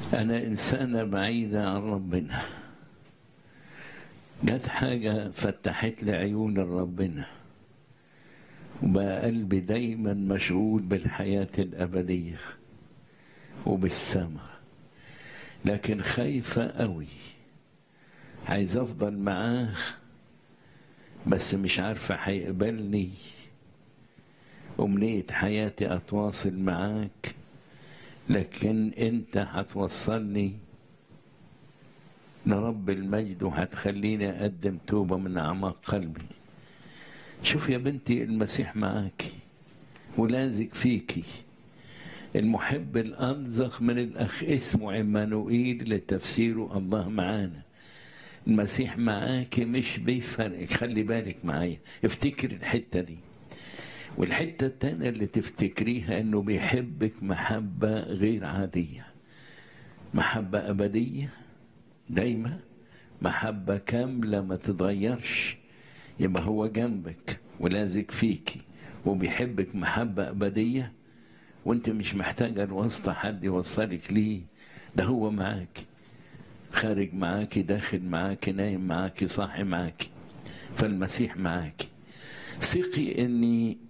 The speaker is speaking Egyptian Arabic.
أنا إنسانة بعيدة عن ربنا جت حاجة فتحت لي عيون ربنا وبقى قلبي دايما مشغول بالحياة الأبدية وبالسماء لكن خايفة قوي عايز أفضل معاه بس مش عارفة هيقبلني أمنية حياتي أتواصل معاك لكن أنت هتوصلني لرب المجد وهتخليني أقدم توبة من أعماق قلبي شوف يا بنتي المسيح معاكي ولازق فيكي المحب الأنزق من الأخ اسمه عمانوئيل لتفسيره الله معانا المسيح معاكي مش بيفرق خلي بالك معايا افتكر الحتة دي والحتة التانية اللي تفتكريها انه بيحبك محبة غير عادية محبة أبدية دايما محبة كاملة ما تتغيرش يبقى هو جنبك ولازق فيكي وبيحبك محبة أبدية وانت مش محتاجة الواسطة حد يوصلك ليه ده هو معاكي خارج معاكي داخل معاكي نايم معاكي صاحي معاكي فالمسيح معاكي ثقي اني